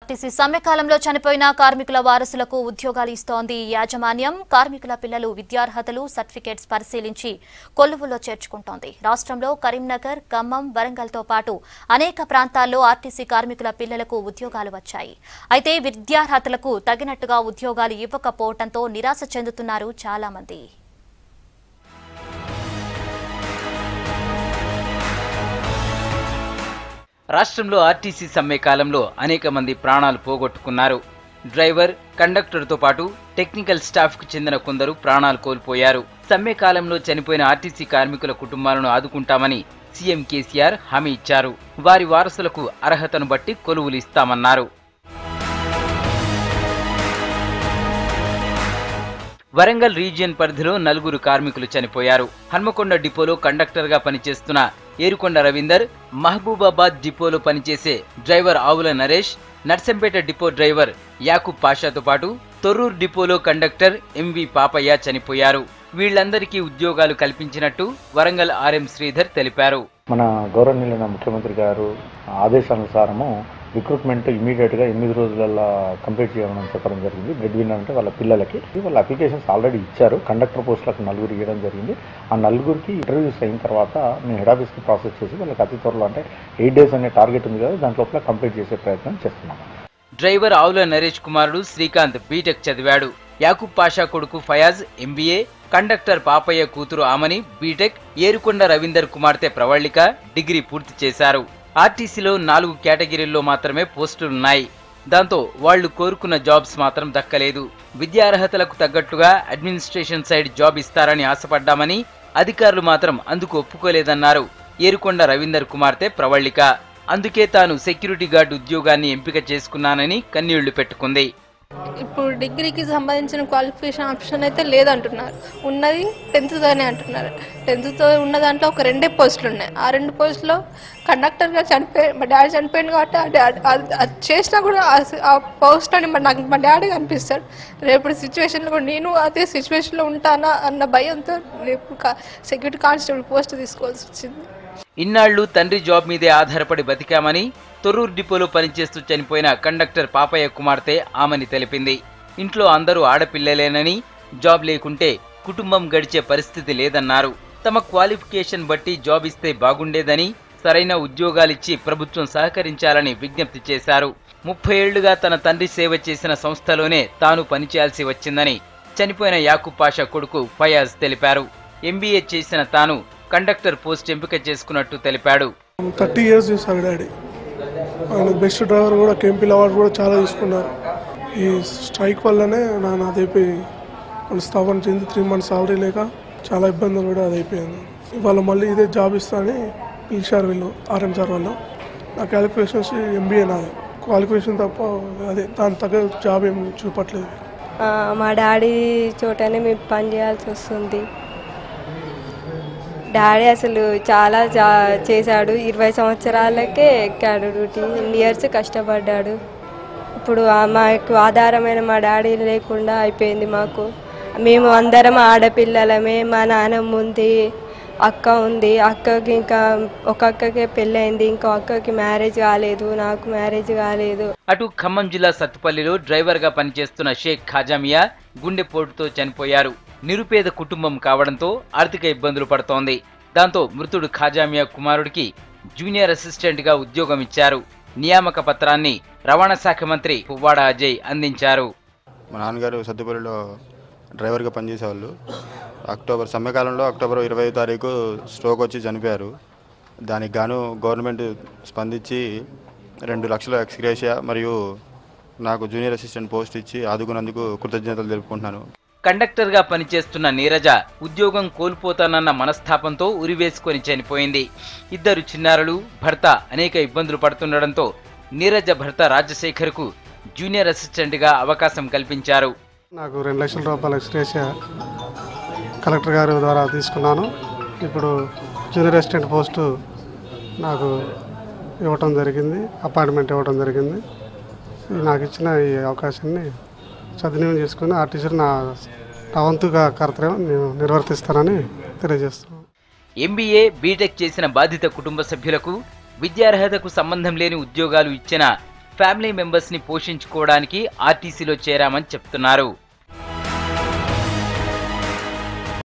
RTC సమ్మె కాలంలో చనిపోయిన కార్మికుల వారసులకు ఉద్యోగాలు ఇస్తోంది ఈ యాజమాన్యం కార్మికుల పిల్లలు విద్యార్హతలు సర్టిఫికేట్స్ పరిశీలించి కొలువులో చేర్చుకుంటోంది రాష్ట్రంలో కరీంనగర్ ఖమ్మం వరంగల్తో పాటు అనేక ప్రాంతాల్లో ఆర్టీసీ కార్మికుల పిల్లలకు ఉద్యోగాలు వచ్చాయి అయితే విద్యార్హతలకు తగినట్టుగా ఉద్యోగాలు ఇవ్వకపోవడంతో నిరాశ చెందుతున్నారు చాలా మంది రాష్ట్రంలో ఆర్టీసీ సమ్మె కాలంలో అనేక మంది ప్రాణాలు పోగొట్టుకున్నారు డ్రైవర్ కండక్టర్తో పాటు టెక్నికల్ స్టాఫ్కు చెందిన కొందరు ప్రాణాలు కోల్పోయారు సమ్మె కాలంలో చనిపోయిన ఆర్టీసీ కార్మికుల కుటుంబాలను ఆదుకుంటామని సీఎం కేసీఆర్ హామీ ఇచ్చారు వారి వారసులకు అర్హతను బట్టి కొలువులు ఇస్తామన్నారు వరంగల్ రీజియన్ పరిధిలో నలుగురు కార్మికులు చనిపోయారు హన్మకొండ డిపోలో కండక్టర్గా పనిచేస్తున్న ఏరుకొండ రవీందర్ మహబూబాబాద్ డిపోలో పనిచేసే driver Avula Naresh Narsampet depot driver Yakub పాషాతో పాటు తొర్రూరు డిపోలో కండక్టర్ ఎంవి పాపయ్య చనిపోయారు వీళ్లందరికీ ఉద్యోగాలు కల్పించినట్టు వరంగల్ ఆర్ఎం శ్రీధర్ తెలిపారు మన గౌరవనీయులైన ముఖ్యమంత్రి గారు ఆదేశానుసారము రిక్రూట్మెంట్ ఇమీడియట్ గా ఎనిమిది రోజులలో కంప్లీట్ చేయమని చెప్పడం జరిగింది బ్రెడ్ విన్నర్ అంటే వాళ్ళ పిల్లలకి వాళ్ళ అప్లికేషన్స్ ఆల్రెడీ ఇచ్చారు కండక్టర్ పోస్టులకు నలుగురు ఇవ్వడం జరిగింది ఆ నలుగురికి ఇంటర్వ్యూస్ అయిన తర్వాత మేము హెడ్ ఆఫీస్కి ప్రాసెస్ చేసి వాళ్ళకి అతి త్వరలో అంటే ఎయిట్ డేస్ అనే టార్గెట్ ఉంది కదా దాంట్లో కంప్లీట్ చేసే ప్రయత్నం చేస్తున్నాం డ్రైవర్ ఆవుల నరేష్ కుమారుడు శ్రీకాంత్ బీటెక్ చదివాడు యాకూబ్ పాషా కొడుకు ఫయాజ్ ఎంబీఏ కండక్టర్ పాపయ్య కూతురు ఆమని బీటెక్ ఏరుకొండ రవీందర్ కుమార్తె ప్రవళిక డిగ్రీ పూర్తి చేశారు ఆర్టీసీలో నాలుగు కేటగిరీల్లో మాత్రమే పోస్టులున్నాయి దాంతో వాళ్లు కోరుకున్న జాబ్స్ మాత్రం దక్కలేదు విద్యార్హతలకు తగ్గట్టుగా అడ్మినిస్ట్రేషన్ సైడ్ జాబ్ ఇస్తారని ఆశపడ్డామని అధికారులు మాత్రం అందుకు ఒప్పుకోలేదన్నారు ఏరుకొండ రవీందర్ కుమార్తె ప్రవళిక అందుకే తాను సెక్యూరిటీ గార్డ్ ఉద్యోగాన్ని ఎంపిక చేసుకున్నానని కన్నీళ్లు పెట్టుకుంది ఇప్పుడు డిగ్రీకి సంబంధించిన క్వాలిఫికేషన్ ఆప్షన్ అయితే లేదంటున్నారు ఉన్నది టెన్త్తోనే అంటున్నారు టెన్త్తో ఉన్న దాంట్లో ఒక రెండే పోస్టులు ఉన్నాయి ఆ రెండు పోస్టులో కండక్టర్గా చనిపోయి మా డాడీ చనిపోయింది కాబట్టి ఆ డా- అది అది చేసినా కూడా ఆ సి- ఆ పోస్ట్ అని మా- నాకు మా డాడీ కనిపిస్తాడు రేపు సిచ్యువేషన్లో కూడా నేను అదే సిచ్యువేషన్లో ఉంటానా అన్న భయంతో రేపు సెక్యూరిటీ కానిస్టేబుల్ పోస్ట్ తీసుకోవాల్సి వచ్చింది ఇన్నాళ్లు తండ్రి జాబ్ మీదే ఆధారపడి బతికామని తొర్రూరు డిపోలో పనిచేస్తూ చనిపోయిన కండక్టర్ పాపయ్య కుమార్తె ఆమని తెలిపింది ఇంట్లో అందరూ ఆడపిల్లలేనని జాబ్ లేకుంటే కుటుంబం గడిచే పరిస్థితి లేదన్నారు తమ క్వాలిఫికేషన్ బట్టి జాబ్ ఇస్తే బాగుండేదని సరైన ఉద్యోగాలిచ్చి ప్రభుత్వం సహకరించాలని విజ్ఞప్తి చేశారు ముప్పై ఏళ్లుగా తన తండ్రి సేవ చేసిన సంస్థలోనే తాను పనిచేయాల్సి వచ్చిందని చనిపోయిన యాకూబ్ పాషా కొడుకు ఫయాజ్ తెలిపారు ఎంబీఏ చేసిన తాను కండక్టర్ పోస్ట్ ఎంపిక చేసుకున్నట్టు తెలిపాడు థర్టీ ఇయర్స్ చేశారు డాడీ ఆయన బెస్ట్ డ్రైవర్ కూడా కెంపిల్ అవార్డు కూడా చాలా తీసుకున్నారు ఈ స్ట్రైక్ వల్లనే నా నాది అయిపోయి మన స్థాపన చెంది త్రీ మంత్స్ సాలరీ లేక చాలా ఇబ్బందులు కూడా అది అయిపోయింది ఇవాళ మళ్ళీ ఇదే జాబ్ ఇస్తా అని పిలిచారు వీళ్ళు ఆర్ఎం సార్ వాళ్ళు నా క్వాలిఫికేషన్స్ ఎంబీఏ నాది క్వాలిఫికేషన్ తప్ప అదే దాని తగ్గ జాబ్ ఏం చూపట్లేదు ఆ, మా డాడీ చోటనే మేము పని చేయాల్సి వస్తుంది డాడీ అసలు చాలా జా చేశాడు ఇరవై సంవత్సరాలకే ఎక్కాడు డ్యూటీ ఇన్ని ఇయర్స్ కష్టపడ్డాడు ఇప్పుడు ఆ మాకు ఆధారమైన మా డాడీ లేకుండా అయిపోయింది మాకు మేము అందరం ఆడపిల్లలమే మా నాన్నమ్మ ఉంది అక్క ఉంది అక్కకి ఇంకా ఒక అక్కకే పెళ్ళయింది ఇంకో అక్కకి మ్యారేజ్ కాలేదు నాకు మ్యారేజ్ కాలేదు అటు ఖమ్మం జిల్లా సత్తుపల్లిలో డ్రైవర్గా పనిచేస్తున్న షేక్ ఖాజామియా గుండెపోటుతో చనిపోయారు నిరుపేద కుటుంబం కావడంతో ఆర్థిక ఇబ్బందులు పడుతోంది దాంతో మృతుడు ఖాజామియా కుమారుడికి జూనియర్ అసిస్టెంట్గా ఉద్యోగం ఇచ్చారు నియామక పత్రాన్ని రవాణా శాఖ మంత్రి పువ్వాడ అజయ్ అందించారు మా నాన్నగారు సత్తుపల్లిలో డ్రైవర్గా పనిచేసేవాళ్ళు అక్టోబర్ సమ్మెకాలంలో అక్టోబర్ ఇరవై తారీఖు స్ట్రోక్ వచ్చి చనిపోయారు దానికి గాను గవర్నమెంట్ స్పందించి రెండు లక్షల ఎక్స్గ్రేషియా మరియు నాకు జూనియర్ అసిస్టెంట్ పోస్ట్ ఇచ్చి ఆదుకున్నందుకు కృతజ్ఞతలు తెలుపుకుంటున్నాను కండక్టర్గా పనిచేస్తున్న నీరజ ఉద్యోగం కోల్పోతానన్న మనస్తాపంతో ఉరివేసుకొని చనిపోయింది ఇద్దరు చిన్నారులు భర్త అనేక ఇబ్బందులు పడుతుండడంతో నీరజ భర్త రాజశేఖర్కు జూనియర్ అసిస్టెంట్గా అవకాశం కల్పించారు నాకు రెండు లక్షల రూపాయల ఎక్స్గ్రేషియా కలెక్టర్ గారి ద్వారా తీసుకున్నాను ఇప్పుడు జూనియర్ అసిస్టెంట్ పోస్టు నాకు ఇవ్వటం జరిగింది అపాయింట్మెంట్ ఇవ్వడం జరిగింది ఈ నాకు ఇచ్చిన ఈ అవకాశాన్ని సద్వినియోగం చేసుకుని ఆర్టీసీ నా నా వంతుగా కర్తవ్యం నేను నిర్వర్తిస్తానని తెలియజేస్తున్నాను ఎంబీఏ బీటెక్ చేసిన బాధిత కుటుంబ సభ్యులకు విద్యార్హతకు సంబంధం లేని ఉద్యోగాలు ఇచ్చిన ఫ్యామిలీ మెంబర్స్ ని పోషించుకోవడానికి ఆర్టీసీలో చేరామని చెప్తున్నారు